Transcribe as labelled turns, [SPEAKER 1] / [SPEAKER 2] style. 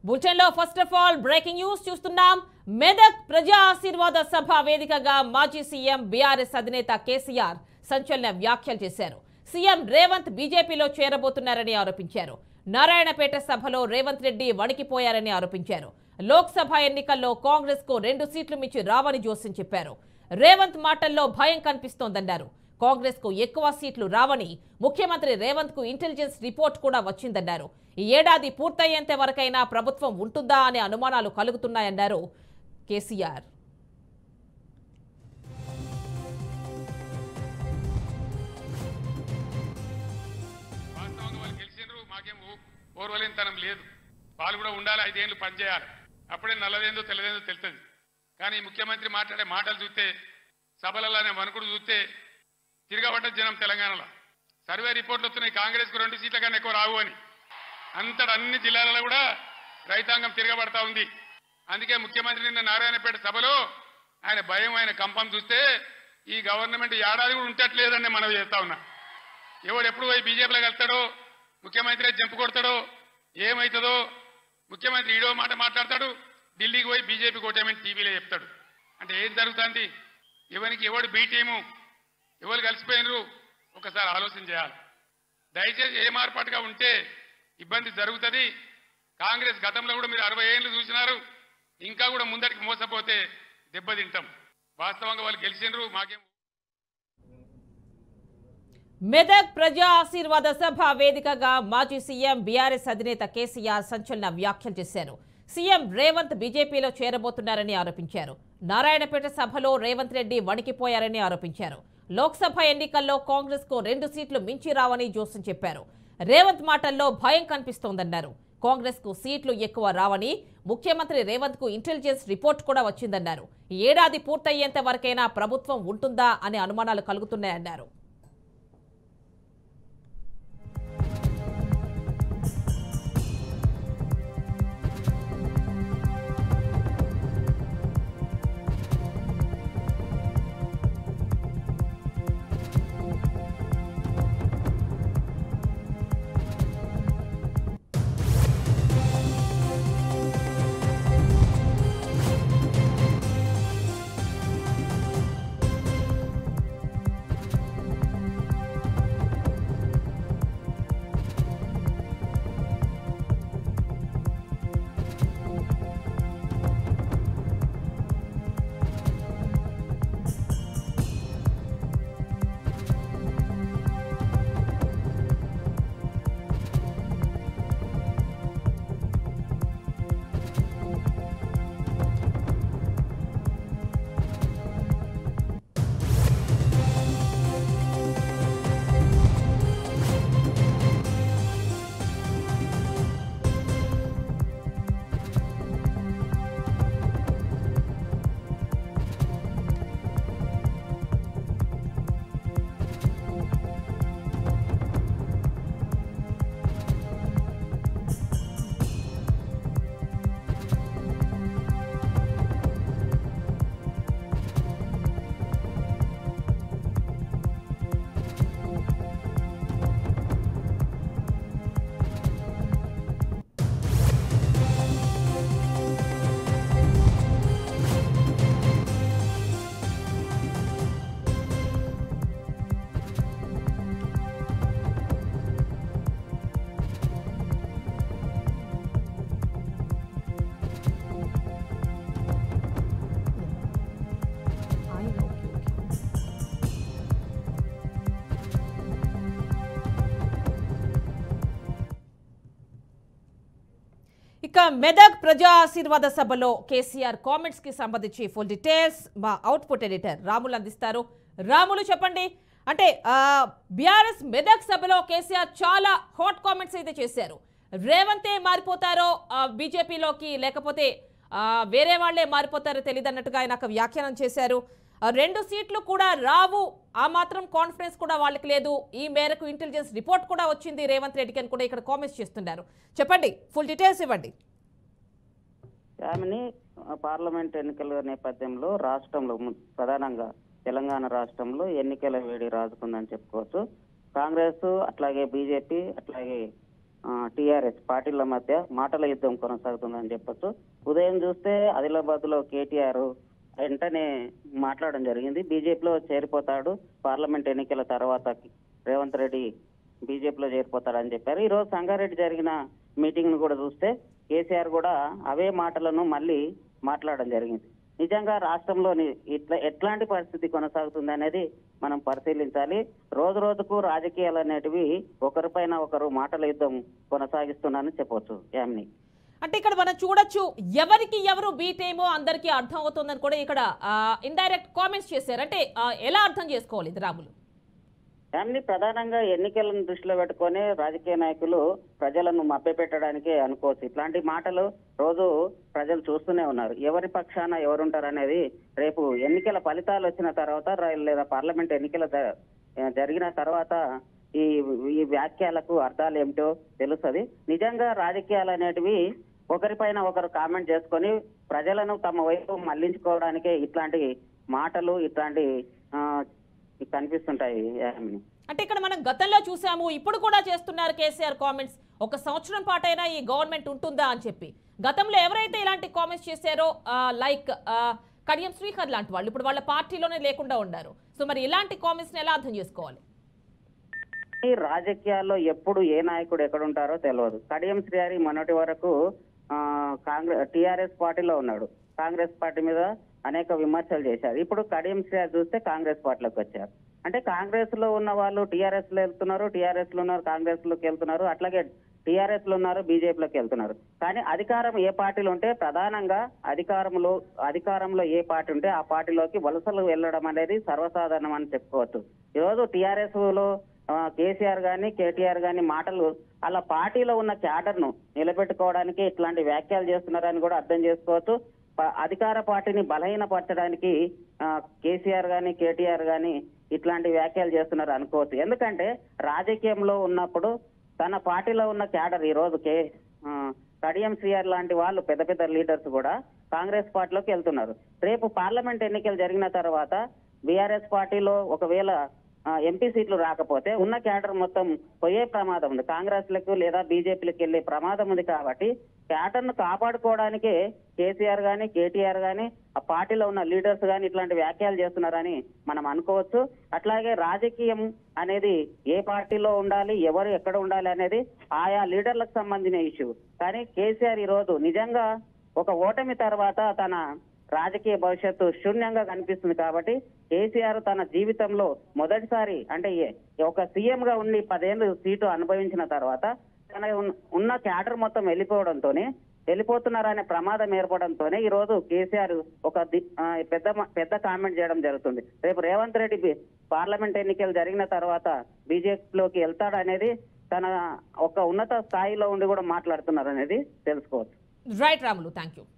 [SPEAKER 1] Bulletin లో first of all breaking news చూస్తున్నాం మెదక్ ప్రజా ఆశీర్వాద సభ వేదికగా మాజీ సీఎం బీఆర్ఎస్ అధినేత కేసీఆర్ సంచలన వ్యాఖ్యలు చేశారు సీఎం రేవంత్ బీజేపీలో చేరబోతున్నారని ఆరోపించారు నారాయణపేట సభలో రేవంత్ రెడ్డి వణికిపోయారని ఆరోపించారు లోక్సభ ఎన్నికల్లో కాంగ్రెస్ కు రెండు సీట్లు మించి రావని జోస్యం చెప్పారు రేవంత్ మాటల్లో భయం కనిపిస్తోందన్నారు కాంగ్రెస్ కు ఎక్కువ సీట్లు రావని ముఖ్యమంత్రి రేవంత్ కు ఇంటెలిజెన్స్ రిపోర్ట్ కూడా వచ్చిందన్నారు ఈ ఏడాది పూర్తయ్యేంత వరకైనా ప్రభుత్వం ఉంటుందా అనే అనుమానాలు కలుగుతున్నాయన్నారు కేసీఆర్
[SPEAKER 2] వాస్తవంగా వాళ్ళు గెలిచిండ్రు మాకేం ఓ- ఓర్వలేనితనం లేదు వాళ్ళు కూడా ఉండాలి ఐదేళ్లు పనిచేయాలి అప్పుడే నల్లదేందో తెల్లదేందో తెలుస్తుంది కానీ ఈ ముఖ్యమంత్రి మాట్లాడే మాటలు చూస్తే సభలలోనే వణుకుడు చూస్తే తిరగబడ్డ జనం తెలంగాణలో సర్వే రిపోర్ట్లు వస్తున్నాయి కాంగ్రెస్ కు రెండు సీట్ల కన్నా ఎక్కువ రావు అని అంతటా అన్ని జిల్లాలలో కూడా రైతాంగం తిరగబడతా ఉంది అందుకే ముఖ్యమంత్రి నిన్న నారాయణపేట సభలో ఆయన భయం ఆయన కంపం చూస్తే ఈ గవర్నమెంట్ ఏడాది కూడా ఉంటట్లేదని మనం చేస్తా ఉన్నా ఎవడు ఎప్పుడు పోయి బీజేపీలో వెళ్తాడో ముఖ్యమంత్రి జంపు కొడతాడో ఏమవుతుందో ముఖ్యమంత్రి ఈడో మాట మాట్లాడతాడు ఢిల్లీకి పోయి బీజేపీ కోటేమని టీవీలో చెప్తాడు అంటే ఏం జరుగుతుంది ఎవరికి ఎవడు బీ టీము ఎవరు కలిసిపోయినరు ఒకసారి ఆలోచన చేయాలి దయచేసి ఏ మార్పాటుగా ఉంటే ఇబ్బంది జరుగుతుంది కాంగ్రెస్ గతంలో కూడా మీరు అరవై ఏళ్ళు చూసినారు ఇంకా కూడా ముందటికి మోసపోతే దెబ్బతింటాం వాస్తవంగా వాళ్ళు గెలిచినరు మాకేం
[SPEAKER 1] మెదక్ ప్రజా ఆశీర్వాద సభ వేదికగా మాజీ సీఎం బీఆర్ఎస్ అధినేత కేసీఆర్ సంచలన వ్యాఖ్యలు చేశారు సీఎం రేవంత్ బీజేపీలో చేరబోతున్నారని ఆరోపించారు నారాయణపేట సభలో రేవంత్ రెడ్డి వణికిపోయారని ఆరోపించారు లోక్సభ ఎన్నికల్లో కాంగ్రెస్ కు రెండు సీట్లు మించి రావని జోస్యం చెప్పారు రేవంత్ మాటల్లో భయం కనిపిస్తోందన్నారు కాంగ్రెస్ కు సీట్లు ఎక్కువ రావని ముఖ్యమంత్రి రేవంత్ కు ఇంటెలిజెన్స్ రిపోర్ట్ కూడా వచ్చిందన్నారు ఈ ఏడాది పూర్తయ్యేంత వరకైనా ప్రభుత్వం ఉంటుందా అనే అనుమానాలు కలుగుతున్నాయన్నారు ఇక మెదక్ ప్రజా ఆశీర్వాద సభలో కేసీఆర్ కామెంట్స్ కి సంబంధించి ఫుల్ డీటెయిల్స్ మా అవుట్పుట్ ఎడిటర్ రాములు అందిస్తారు రాములు చెప్పండి అంటే బీఆర్ఎస్ మెదక్ సభలో కేసీఆర్ చాలా హాట్ కామెంట్స్ అయితే చేశారు రేవంతే మారిపోతారో బీజేపీలోకి లేకపోతే ఆ, వేరే వాళ్లే మారిపోతారో తెలియదు అన్నట్టుగా ఆయన ఒక వ్యాఖ్యానం చేశారు ఆ, రెండు సీట్లు కూడా రావు ఆ మాత్రం కాన్ఫిడెన్స్ కూడా వాళ్ళకి లేదు ఈ మేరకు ఇంటెలిజెన్స్ రిపోర్ట్ కూడా వచ్చింది రేవంత్ రెడ్డికి అని కూడా ఇక్కడ కామెంట్స్ చేస్తున్నారు చెప్పండి ఫుల్ డీటెయిల్స్ ఇవ్వండి
[SPEAKER 3] ఆమెని ఆ, పార్లమెంట్ ఎన్నికల నేపథ్యంలో రాష్ట్రంలో ము- ప్రధానంగా తెలంగాణ రాష్ట్రంలో ఎన్నికల వేడి రాజుకుందని చెప్పుకోవచ్చు కాంగ్రెస్ అట్లాగే బీజేపీ అట్లాగే టిఆర్ఎస్ పార్టీల మధ్య మాటల యుద్ధం కొనసాగుతుందని చెప్పొచ్చు ఉదయం చూస్తే ఆదిలాబాద్ లో కేటీఆర్ వెంటనే మాట్లాడడం జరిగింది బీజేపీలో చేరిపోతాడు పార్లమెంట్ ఎన్నికల తర్వాత రేవంత్ రెడ్డి బీజేపీలో చేరిపోతాడని చెప్పారు ఈ రోజు సంగారెడ్డి జరిగిన మీటింగ్ ను కూడా చూస్తే కేసీఆర్ కూడా అవే మాటలను మళ్ళీ మాట్లాడడం జరిగింది నిజంగా రాష్ట్రంలోని ఇట్లా ఎట్లాంటి పరిస్థితి కొనసాగుతుంది అనేది మనం పరిశీలించాలి రోజు రోజుకు రాజకీయాలు అనేటివి ఒకరిపైన ఒకరు మాటల యుద్ధం కొనసాగిస్తున్నారని చెప్పొచ్చు యామిని
[SPEAKER 1] అంటే ఇక్కడ మనం చూడొచ్చు ఎవరికి ఎవరు బీటేమో అందరికీ అర్థం అవుతుందని కూడా ఇక్కడ ఇండైరెక్ట్ కామెంట్స్ చేశారు అంటే ఆ, ఎలా అర్థం చేసుకోవాలి ఇది రాములు
[SPEAKER 3] యామిని ప్రధానంగా ఎన్నికలను దృష్టిలో పెట్టుకొని రాజకీయ నాయకులు ప్రజలను మభ్యపెట్టడానికే అనుకోవచ్చు ఇట్లాంటి మాటలు రోజు ప్రజలు చూస్తూనే ఉన్నారు ఎవరి పక్షాన ఎవరుంటారు అనేది రేపు ఎన్నికల ఫలితాలు వచ్చిన తర్వాత ర- లేదా పార్లమెంట్ ఎన్నికల జ- జరిగిన తర్వాత ఈ ఈ వ్యాఖ్యలకు అర్థాలు ఏమిటో తెలుస్తుంది నిజంగా రాజకీయాలు అనేటివి ఒకరిపైన ఒకరు కామెంట్ చేసుకొని ప్రజలను తమ వైపు మళ్లించుకోవడానికే ఇట్లాంటి మాటలు ఇట్లాంటి ఆ, కనిపిస్తుంటాయి యామిని.
[SPEAKER 1] అంటే ఇక్కడ మనం గతంలో చూసాము ఇప్పుడు కూడా చేస్తున్నారు కేసీఆర్ కామెంట్స్ ఒక సంవత్సరం పాటైనా ఈ గవర్నమెంట్ ఉంటుందా అని చెప్పి గతంలో ఎవరైతే ఇలాంటి కామెంట్స్ చేశారో లైక్ కడియం శ్రీహర్ లాంటి వాళ్ళు ఇప్పుడు వాళ్ళ పార్టీలోనే లేకుండా ఉన్నారు సో మరి ఇలాంటి కామెంట్స్ని ఎలా అర్థం చేసుకోవాలి
[SPEAKER 3] ఈ రాజకీయాల్లో ఎప్పుడు ఏ నాయకుడు ఎక్కడ ఉంటారో తెలియదు కడియం శ్రీహరి మొన్నటి వరకు ఆ, కాంగ్రెస్ టిఆర్ఎస్ పార్టీలో ఉన్నాడు కాంగ్రెస్ పార్టీ మీద అనేక విమర్శలు చేశారు ఇప్పుడు కడియం శ్రీహరి చూస్తే కాంగ్రెస్ పార్టీలోకి వచ్చారు అంటే కాంగ్రెస్ లో ఉన్న వాళ్ళు టిఆర్ఎస్ లో వెళ్తున్నారు టిఆర్ఎస్ లో ఉన్నారు కాంగ్రెస్ లోకి వెళ్తున్నారు అట్లాగే టిఆర్ఎస్ లో ఉన్నారు బీజేపీలోకి వెళ్తున్నారు కానీ అధికారం ఏ పార్టీలో ఉంటే ప్రధానంగా అధికారంలో అధికారంలో ఏ పార్టీ ఉంటే ఆ పార్టీలోకి వలసలు వెళ్ళడం అనేది సర్వసాధారణం అని చెప్పుకోవచ్చు ఈరోజు టిఆర్ఎస్ లో ఆ, కేసీఆర్ గాని కేటీఆర్ గాని మాటలు అలా పార్టీలో ఉన్న క్యాడర్ ను నిలబెట్టుకోవడానికి ఇట్లాంటి వ్యాఖ్యలు చేస్తున్నారని కూడా అర్థం చేసుకోవచ్చు ప- అధికార పార్టీని బలహీనపరచడానికి ఆ, కేసీఆర్ గాని కేటీఆర్ గాని ఇట్లాంటి వ్యాఖ్యలు చేస్తున్నారు అనుకోవచ్చు ఎందుకంటే రాజకీయంలో ఉన్నప్పుడు తన పార్టీలో ఉన్న క్యాడర్ ఈ రోజు కే ఆ, కడియం శ్రీఆర్ లాంటి వాళ్ళు పెద్ద పెద్ద లీడర్స్ కూడా కాంగ్రెస్ పార్టీలోకి వెళ్తున్నారు రేపు పార్లమెంట్ ఎన్నికలు జరిగిన తర్వాత బీఆర్ఎస్ పార్టీలో ఒకవేళ ఆ, ఎంపీ సీట్లు రాకపోతే ఉన్న క్యాడర్ మొత్తం పోయే ప్రమాదం ఉంది కాంగ్రెస్ లకు లేదా బీజేపీలకు వెళ్లే ప్రమాదం ఉంది కాబట్టి క్యాడర్ ను కాపాడుకోవడానికే కేసీఆర్ గాని కేటీఆర్ గాని ఆ పార్టీలో ఉన్న లీడర్స్ గాని ఇట్లాంటి వ్యాఖ్యలు చేస్తున్నారని మనం అనుకోవచ్చు అట్లాగే రాజకీయం అనేది ఏ పార్టీలో ఉండాలి ఎవరు ఎక్కడ ఉండాలి అనేది ఆయా లీడర్లకు సంబంధించిన ఇష్యూ కానీ కేసీఆర్ ఈ రోజు నిజంగా ఒక ఓటమి తర్వాత తన రాజకీయ భవిష్యత్తు శూన్యంగా కనిపిస్తుంది కాబట్టి కేసీఆర్ తన జీవితంలో మొదటిసారి అంటే ఏ- ఒక సీఎం గా ఉండి పదేళ్ళు సీటు అనుభవించిన తర్వాత తన ఉన్న- ఉన్న క్యాడర్ మొత్తం వెళ్ళిపోవడంతోనే వెళ్ళిపోతున్నారనే ప్రమాదం ఏర్పడంతోనే ఈ రోజు కేసీఆర్ ఒక ది- ఆ, పెద్ద మ- పెద్ద కామెంట్ చేయడం జరుగుతుంది రేపు రేవంత్ రెడ్డి బి- పార్లమెంట్ ఎన్నికలు జరిగిన తర్వాత బీజేపీలోకి వెళ్తాడనేది తన ఒక ఉన్నత స్థాయిలో ఉండి కూడా మాట్లాడుతున్నారు అనేది తెలుసుకోవచ్చు
[SPEAKER 1] రైట్ రాములు థ్యాంక్ యూ